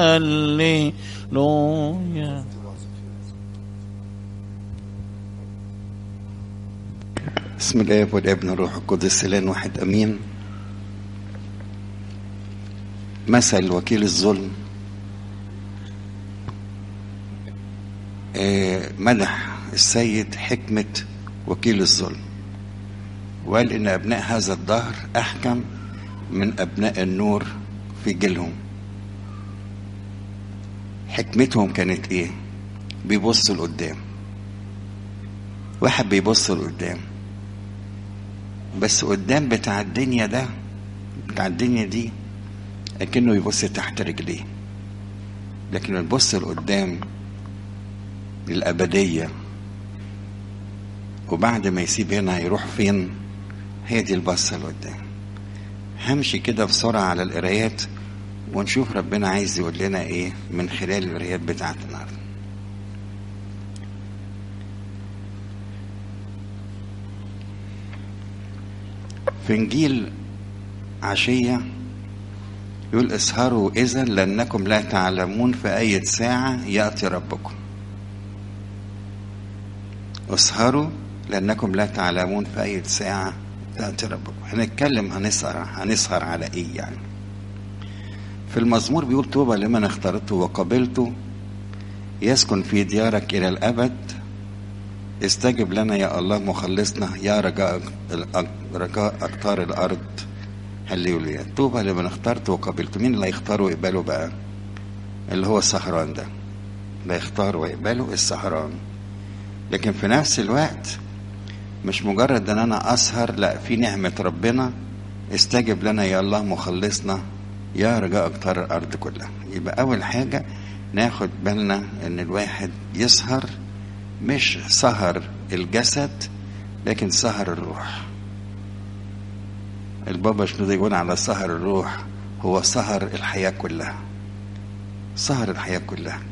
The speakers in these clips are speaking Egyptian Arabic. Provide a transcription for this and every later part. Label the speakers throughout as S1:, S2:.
S1: هللويا
S2: بسم الاب والابن والروح القدس الان واحد امين مثل وكيل الظلم آه، مدح السيد حكمة وكيل الظلم وقال إن أبناء هذا الدهر أحكم من أبناء النور في جيلهم حكمتهم كانت إيه؟ بيبصوا لقدام واحد بيبص لقدام بس قدام بتاع الدنيا ده بتاع الدنيا دي أكنه يبص تحت رجليه لكن يبص لقدام للأبدية وبعد ما يسيب هنا هيروح فين هي دي البصة لقدام همشي كده بسرعة على القرايات ونشوف ربنا عايز يقول لنا ايه من خلال القرايات بتاعت النهارده في انجيل عشية يقول اسهروا اذا لانكم لا تعلمون في اي ساعة يأتي ربكم اسهروا لانكم لا تعلمون في اي ساعة تأتي ربكم هنتكلم هنسهر هنسهر على ايه يعني في المزمور بيقول طوبى لمن اخترته وقبلته يسكن في ديارك الى الابد استجب لنا يا الله مخلصنا يا رجاء رجاء اقطار الارض هللويا طوبى لمن اخترته وقبلته مين اللي هيختاره ويقبله بقى اللي هو السهران ده لا يختار ويقبله السهران لكن في نفس الوقت مش مجرد ان انا اسهر لا في نعمة ربنا استجب لنا يا الله مخلصنا يا رجاء اقطار الارض كلها يبقى اول حاجة ناخد بالنا ان الواحد يسهر مش سهر الجسد لكن سهر الروح البابا شنودة يقول على سهر الروح هو سهر الحياة كلها سهر الحياة كلها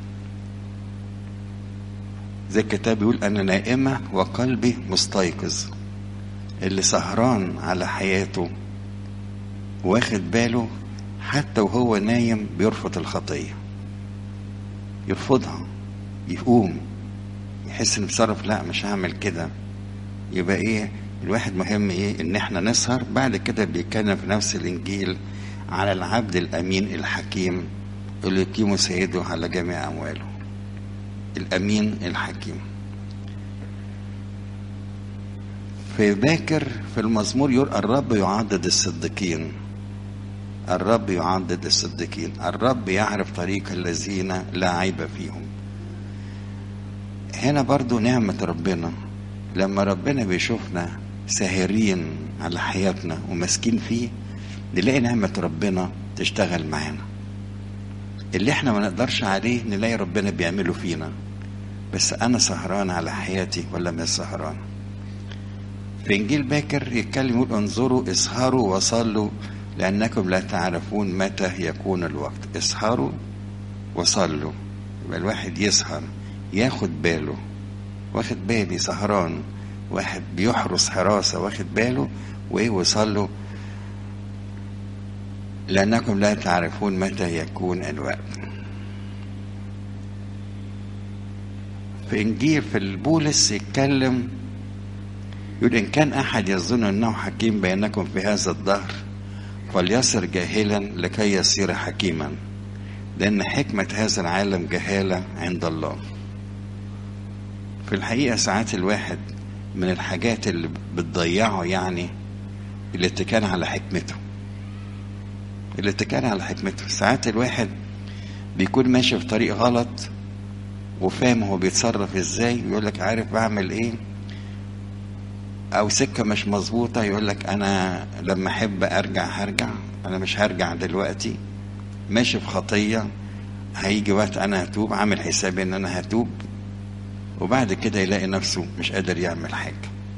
S2: زي الكتاب بيقول أنا نائمة وقلبي مستيقظ اللي سهران على حياته واخد باله حتى وهو نايم بيرفض الخطية يرفضها يقوم يحس ان بيتصرف لا مش هعمل كده يبقى ايه الواحد مهم ايه ان احنا نسهر بعد كده بيتكلم في نفس الانجيل على العبد الامين الحكيم اللي يقيم سيده على جميع امواله الامين الحكيم في باكر في المزمور يقول الرب يعضد الصديقين الرب يعضد الصديقين الرب يعرف طريق الذين لا عيب فيهم هنا برضو نعمة ربنا لما ربنا بيشوفنا ساهرين على حياتنا وماسكين فيه نلاقي نعمة ربنا تشتغل معانا اللي احنا ما نقدرش عليه نلاقي ربنا بيعمله فينا بس انا سهران على حياتي ولا مش سهران في انجيل باكر يتكلم يقول انظروا اسهروا وصلوا لانكم لا تعرفون متى يكون الوقت اسهروا وصلوا يبقى الواحد يسهر ياخد باله واخد بالي سهران واحد بيحرس حراسة واخد باله وايه وصلوا لأنكم لا تعرفون متى يكون الوقت في إنجيل في البولس يتكلم يقول إن كان أحد يظن أنه حكيم بينكم في هذا الدهر فليصر جاهلا لكي يصير حكيما لأن حكمة هذا العالم جهالة عند الله في الحقيقة ساعات الواحد من الحاجات اللي بتضيعه يعني الاتكال على حكمته الاتكال على حكمته ساعات الواحد بيكون ماشي في طريق غلط وفاهم هو بيتصرف ازاي ويقول لك عارف بعمل ايه او سكه مش مظبوطه يقول لك انا لما احب ارجع هرجع انا مش هرجع دلوقتي ماشي في خطيه هيجي وقت انا هتوب عامل حسابي ان انا هتوب وبعد كده يلاقي نفسه مش قادر يعمل حاجة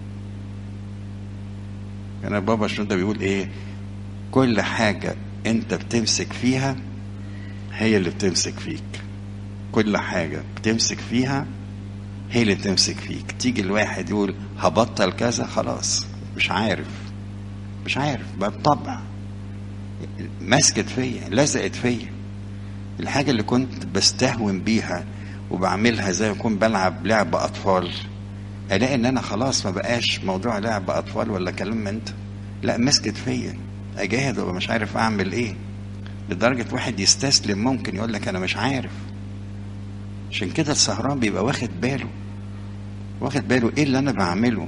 S2: أنا يعني بابا شنودة بيقول إيه كل حاجة أنت بتمسك فيها هي اللي بتمسك فيك كل حاجة بتمسك فيها هي اللي بتمسك فيك تيجي الواحد يقول هبطل كذا خلاص مش عارف مش عارف بقى طبع مسكت فيا لزقت فيا الحاجة اللي كنت بستهون بيها وبعملها زي ما اكون بلعب لعب اطفال الاقي ان انا خلاص ما بقاش موضوع لعب اطفال ولا كلام انت لا مسكت فيا اجاهد وابقى مش عارف اعمل ايه لدرجة واحد يستسلم ممكن يقول لك انا مش عارف عشان كده السهران بيبقى واخد باله واخد باله ايه اللي انا بعمله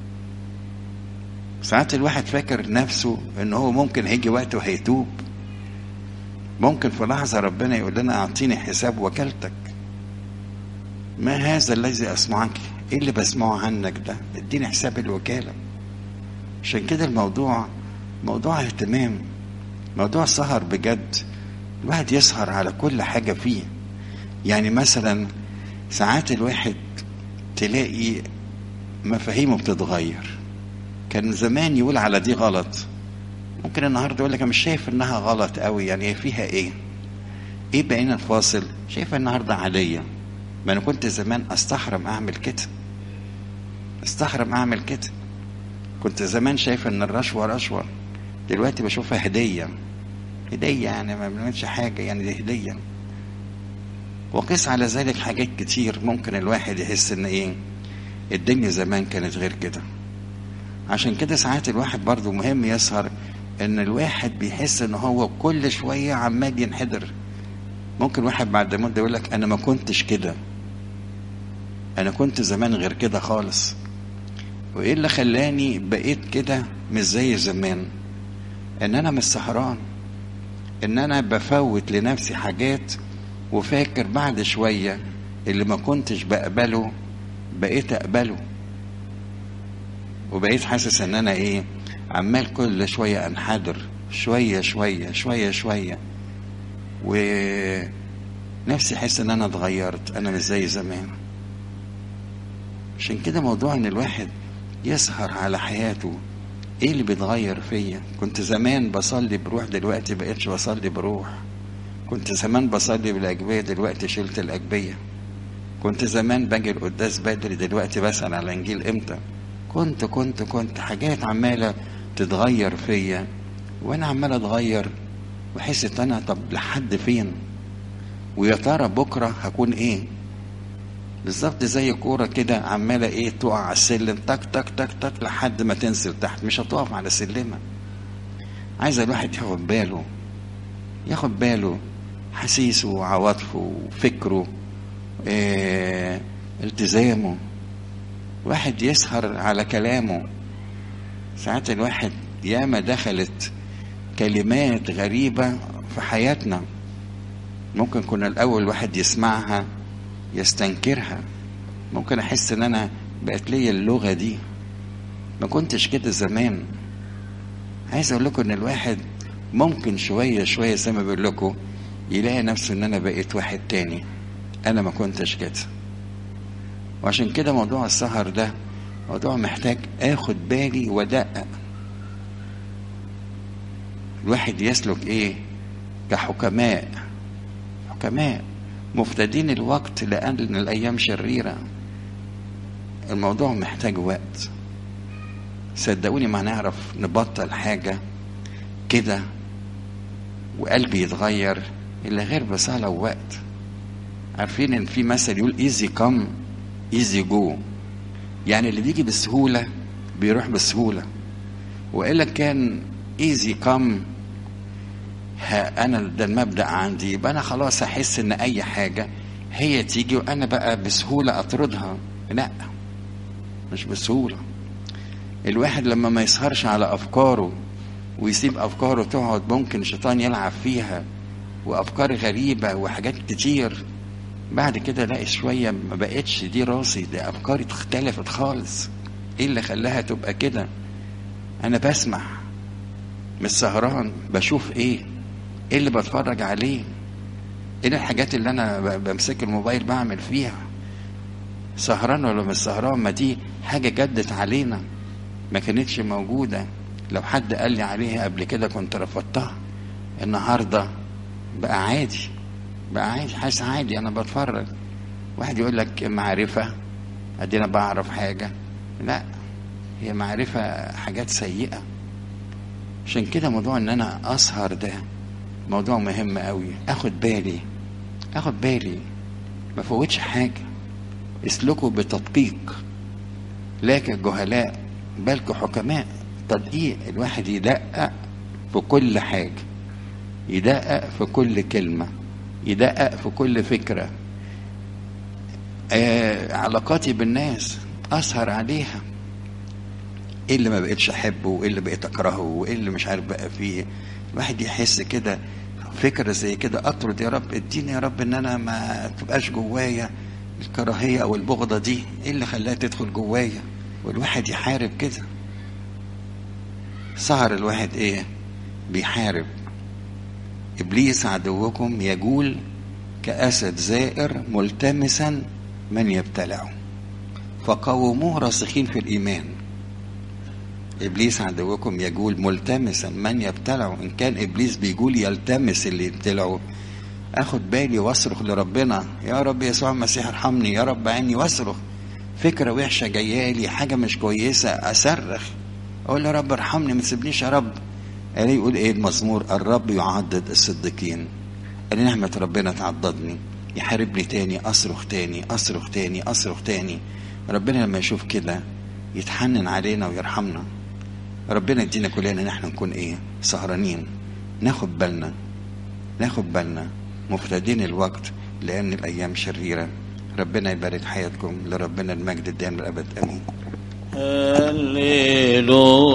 S2: ساعات الواحد فاكر نفسه ان هو ممكن هيجي وقت وهيتوب ممكن في لحظة ربنا يقول لنا اعطيني حساب وكالتك ما هذا الذي اسمعك ايه اللي بسمعه عنك ده اديني حساب الوكالة عشان كده الموضوع موضوع اهتمام موضوع سهر بجد الواحد يسهر على كل حاجة فيه يعني مثلا ساعات الواحد تلاقي مفاهيمه بتتغير كان زمان يقول على دي غلط ممكن النهارده يقول لك انا مش شايف انها غلط قوي يعني هي فيها ايه ايه بقينا الفاصل شايفها النهارده عاديه ما انا كنت زمان استحرم اعمل كده استحرم اعمل كده كنت زمان شايف ان الرشوه رشوه دلوقتي بشوفها هديه هديه يعني ما بنعملش حاجه يعني دي هديه وقيس على ذلك حاجات كتير ممكن الواحد يحس ان ايه الدنيا زمان كانت غير كده عشان كده ساعات الواحد برضو مهم يسهر ان الواحد بيحس ان هو كل شوية عمال ينحدر ممكن واحد بعد مدة يقول لك انا ما كنتش كده انا كنت زمان غير كده خالص وايه اللي خلاني بقيت كده مش زي زمان ان انا مش سهران ان انا بفوت لنفسي حاجات وفاكر بعد شوية اللي ما كنتش بقبله بقيت اقبله وبقيت حاسس ان انا ايه عمال كل شوية انحدر شوية شوية شوية شوية ونفسي احس ان انا اتغيرت انا مش زي زمان عشان كده موضوع ان الواحد يسهر على حياته ايه اللي بيتغير فيا كنت زمان بصلي بروح دلوقتي بقيتش بصلي بروح كنت زمان بصلي بالاجبيه دلوقتي شلت الاجبيه كنت زمان باجي القداس بدري دلوقتي بسال على انجيل امتى كنت كنت كنت حاجات عماله تتغير فيا وانا عمال اتغير واحس ان انا طب لحد فين ويا ترى بكره هكون ايه بالظبط زي كورة كده عمالة ايه تقع على السلم تك تك تك تك لحد ما تنزل تحت مش هتقف على سلمة عايز الواحد ياخد باله ياخد باله حسيسه وعواطفه وفكره إيه التزامه واحد يسهر على كلامه ساعات الواحد ياما دخلت كلمات غريبة في حياتنا ممكن كنا الأول واحد يسمعها يستنكرها ممكن أحس إن أنا بقت ليا اللغة دي ما كنتش كده زمان عايز أقول لكم إن الواحد ممكن شوية شوية زي ما بقول لكم يلاقي نفسه إن أنا بقيت واحد تاني أنا ما كنتش كده وعشان كده موضوع السهر ده موضوع محتاج اخد بالي وادقق الواحد يسلك ايه كحكماء حكماء مفتدين الوقت لان الايام شريره الموضوع محتاج وقت صدقوني ما نعرف نبطل حاجه كده وقلبي يتغير الا غير بصلاه ووقت عارفين ان في مثل يقول ايزي كم ايزي جو يعني اللي بيجي بسهوله بيروح بسهوله والا كان ايزي كم انا ده المبدا عندي يبقى انا خلاص احس ان اي حاجه هي تيجي وانا بقى بسهوله اطردها لا مش بسهوله الواحد لما ما يسهرش على افكاره ويسيب افكاره تقعد ممكن الشيطان يلعب فيها وافكار غريبه وحاجات كتير بعد كده الاقي شويه ما بقتش دي راسي دي افكاري اختلفت خالص ايه اللي خلاها تبقى كده انا بسمع مش سهران بشوف ايه ايه اللي بتفرج عليه ايه الحاجات اللي انا بمسك الموبايل بعمل فيها سهران ولا مش سهران ما دي حاجه جدت علينا ما كانتش موجوده لو حد قال لي عليها قبل كده كنت رفضتها النهارده بقى عادي بقى عادي حاسس عادي انا بتفرج واحد يقول لك معرفه ادي انا بعرف حاجه لا هي معرفه حاجات سيئه عشان كده موضوع ان انا اسهر ده موضوع مهم قوي اخد بالي اخد بالي ما فوتش حاجة اسلكوا بتدقيق لا كجهلاء بل كحكماء تدقيق الواحد يدقق في كل حاجة يدقق في كل كلمة يدقق في كل فكرة آه علاقاتي بالناس أسهر عليها ايه اللي ما بقتش احبه وايه اللي بقيت اكرهه وايه اللي مش عارف بقى فيه الواحد يحس كده فكرة زي كده اطرد يا رب اديني يا رب ان انا ما تبقاش جوايا الكراهية او البغضة دي ايه اللي خلاها تدخل جوايا والواحد يحارب كده سهر الواحد ايه بيحارب ابليس عدوكم يجول كاسد زائر ملتمسا من يبتلعه فقاوموه راسخين في الايمان ابليس عدوكم يجول ملتمسا من يبتلعه ان كان ابليس بيقول يلتمس اللي يبتلعه اخد بالي واصرخ لربنا يا رب يسوع المسيح ارحمني يا رب عني واصرخ فكره وحشه جايه لي حاجه مش كويسه اصرخ اقول يا رب ارحمني ما تسيبنيش يا رب قال يقول ايه المزمور الرب يعضد الصديقين قال نعمه ربنا تعضدني يحاربني تاني اصرخ تاني اصرخ تاني اصرخ تاني ربنا لما يشوف كده يتحنن علينا ويرحمنا ربنا يدينا كلنا ان احنا نكون ايه سهرانين ناخد بالنا ناخد بالنا مفتدين الوقت لان الايام شريره ربنا يبارك حياتكم لربنا المجد الدائم للابد امين
S1: هللويا